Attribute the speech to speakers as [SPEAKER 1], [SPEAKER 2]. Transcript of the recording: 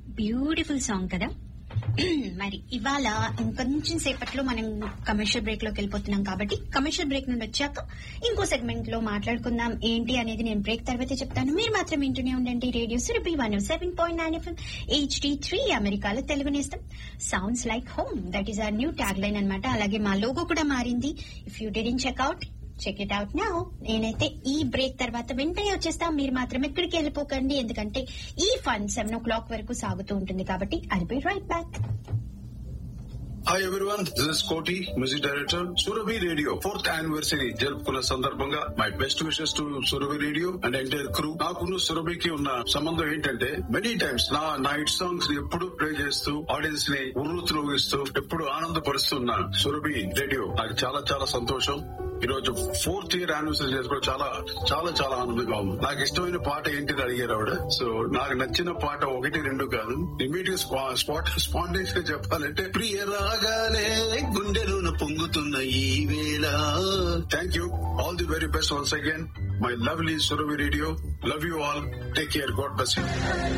[SPEAKER 1] beautiful song కదా మరి ఇవాళ ఇంకొంచెం సేపట్లో మనం కమర్షియల్ బ్రేక్ లోకి వెళ్ళిపోతున్నాం కాబట్టి కమర్షియల్ బ్రేక్ నుండి వచ్చాక ఇంకో సెగ్మెంట్ లో మాట్లాడుకుందాం ఏంటి అనేది నేను బ్రేక్ తర్వాతే చెప్తాను మీరు మాత్రం వింటూనే ఉండండి radio Surabhi one seven point nine FM HD three అమెరికాలో తెలుగు నేస్తాం sounds like home that is our new tag line అనమాట అలాగే మా లోగో కూడా మారింది if you didn't check out check it out now నేనైతే ఈ బ్రేక్ తర్వాత వెంటనే వచ్చేస్తా మీరు మాత్రం ఎక్కడికి వెళ్ళిపోకండి ఎందుకంటే ఈ ఫన్ సెవెన్ ఓ క్లాక్ వరకు సాగుతూ ఉంటుంది కాబట్టి I be right back
[SPEAKER 2] hi everyone this is Koti music director Surabhi radio fourth anniversary జరుపుకున్న సందర్భంగా my best wishes to Surabhi radio and entire crew నాకున్న సురభికి ఉన్న సంబంధం ఏంటంటే మెనీ టైమ్స్ నా నా హిట్ సాంగ్స్ ని ఎప్పుడు ప్లే చేస్తూ ఆడియన్స్ ని ఉర్రూతులోగిస్తూ ఎప్పుడు ఆనందపరుస్తున్న సురభి రేడియో నాకు చాలా చాలా సంతోషం ఈ రోజు ఫోర్త్ ఇయర్ యానివర్సరీ చేసుకోవడం చాలా చాలా చాలా ఆనందంగా ఉంది నాకు ఇష్టమైన పాట ఏంటిది అడిగారు ఆవిడ సో నాకు నచ్చిన పాట ఒకటి రెండు కాదు ఇమీడియట్ స్పాట్ స్పాంటేస్ గా చెప్పాలంటే ప్రియ రాగానే గుండెలోన పొంగుతున్న ఈ వేళ thank you all the very best once again my lovely Surabhi radio love you all take care God bless you